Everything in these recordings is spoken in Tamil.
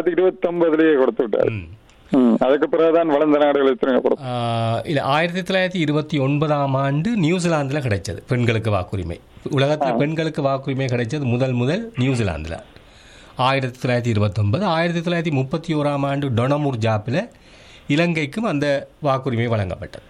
தொள்ளாயிரத்தி இருபத்தி ஒன்பதுலயே கொடுத்து விட்டார் ம். ம், அதுக்கு பிறகுதான் வளர்ந்த நாடுகள் எத்தனை கொடுத்து ஆஹ், இல்ல ஆயிரத்தி தொள்ளாயிரத்தி இருபத்தி ஒன்பதாம் ஆண்டு நியூசிலாந்தில் கிடைச்சது பெண்களுக்கு வாக்குரிமை உலகத்தில் பெண்களுக்கு வாக்குரிமை கிடைச்சது முதல் முதல் நியூசிலாந்தில் ஆயிரத்தி தொள்ளாயிரத்தி இருபத்தொன்பது ஆயிரத்தி தொள்ளாயிரத்தி முப்பத்தி ஓராம் ஆண்டு டொனமூர் ஜாப்பில் இலங்கைக்கும் அந்த வாக்குரிமை வழங்கப்பட்டது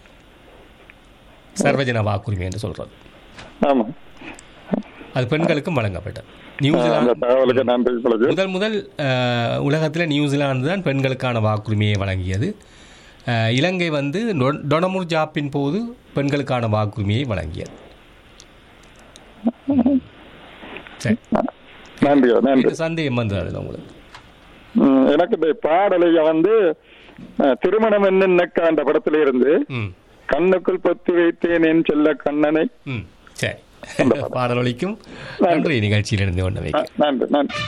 சர்வஜன வாக்குரிமை என்று சொல்றது ஆமா அது பெண்களுக்கும் வழங்கப்பட்டது அந்த நியூசிலாந்து தகவலுக்கு நன்றி இப்பொழுது முதல் முதல் அஹ், உலகத்தில் நியூசிலாந்து தான் பெண்களுக்கான வாக்குரிமையை வழங்கியது அஹ், இலங்கை வந்து டொ- டொனமுர் ஜாப்பின் போது பெண்களுக்கான வாக்குரிமையை வழங்கியது சரி நன்றி நன்றி இது சந்தேகம் வந்தது அதில் உங்களுக்கு ம், எனக்கு இந்த பாடலை வந்து அஹ், திருமணம் என்னக்கா அந்த படத்துல இருந்து ம் கண்ணுக்குள் பொத்தி வைத்தேன் என் செல்ல கண்ணனை ம் சரி பாடலொலிக்கும் நன்றி நிகழ்ச்சியில் இருந்து கொண்டு வைக்க அஹ், நன்றி நன்றி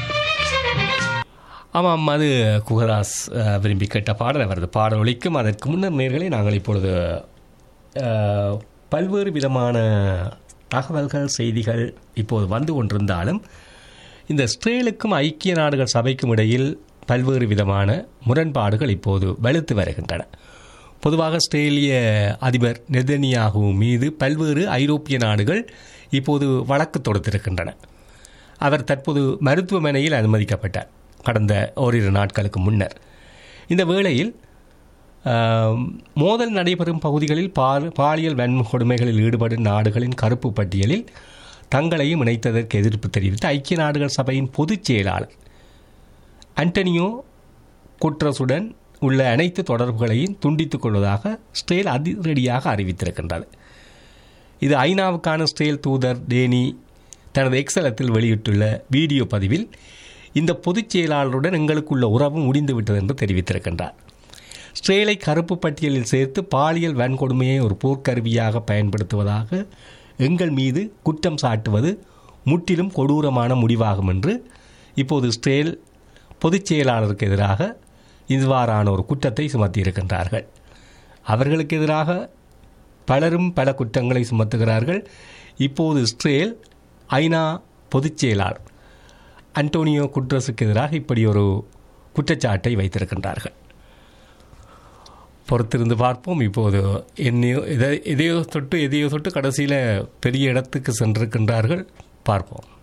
ஆமாம் அது குகதாஸ் அஹ், விரும்பி கேட்ட பாடல் அவரது பாடல் ஒலிக்கும் அதற்கு முன்னர் நேர்களை நாங்கள் இப்பொழுது அஹ், பல்வேறு விதமான தகவல்கள் செய்திகள் இப்போது வந்து கொண்டிருந்தாலும் இந்த இஸ்ரேலுக்கும் ஐக்கிய நாடுகள் சபைக்கும் இடையில் பல்வேறு விதமான முரண்பாடுகள் இப்போது வலுத்து வருகின்றன பொதுவாக ஆஸ்திரேலிய அதிபர் நெதனியாகு மீது பல்வேறு ஐரோப்பிய நாடுகள் இப்போது வழக்கு தொடுத்திருக்கின்றன அவர் தற்போது மருத்துவமனையில் அனுமதிக்கப்பட்டார் கடந்த ஓரிரு நாட்களுக்கு முன்னர் இந்த வேளையில் ஆம், மோதல் நடைபெறும் பகுதிகளில் பால் பாலியல் வன்கொடுமைகளில் ஈடுபடும் நாடுகளின் கருப்பு பட்டியலில் தங்களையும் இணைத்ததற்கு எதிர்ப்பு தெரிவித்து ஐக்கிய நாடுகள் சபையின் பொதுச் செயலாளர் அண்டனியோ குட்ரஸுடன் உள்ள அனைத்து தொடர்புகளையும் துண்டித்துக் கொள்வதாக ஸ்டேல் அதிரடியாக அறிவித்திருக்கின்றது இது ஐநாவுக்கான ஸ்டேல் தூதர் டேனி தனது எக்ஸலத்தில் வெளியிட்டுள்ள வீடியோ பதிவில் இந்த பொதுச் செயலாளருடன் எங்களுக்குள்ள உறவு முடிந்துவிட்டது என்று தெரிவித்திருக்கின்றார் ஸ்ட்ரேலை கருப்பு பட்டியலில் சேர்த்து பாலியல் வன்கொடுமையை ஒரு போர்க்கருவியாக பயன்படுத்துவதாக எங்கள் மீது குற்றம் சாட்டுவது முற்றிலும் கொடூரமான முடிவாகும் என்று இப்போது ஸ்ட்ரேல் பொதுச் செயலாளருக்கு எதிராக இவ்வாறான ஒரு குற்றத்தை சுமத்தியிருக்கின்றார்கள் அவர்களுக்கு எதிராக பலரும் பல குற்றங்களை சுமத்துகிறார்கள் இப்போது இஸ்ரேல் ஐநா பொதுச் செயலாளர் அன்டோனியோ குட்ரஸுக்கு எதிராக இப்படி ஒரு குற்றச்சாட்டை வைத்திருக்கின்றார்கள் பொறுத்திருந்து பார்ப்போம் இப்போது என்னையோ எதை எதையோ தொட்டு எதையோ தொட்டு கடைசியில் பெரிய இடத்துக்கு சென்றிருக்கின்றார்கள் பார்ப்போம்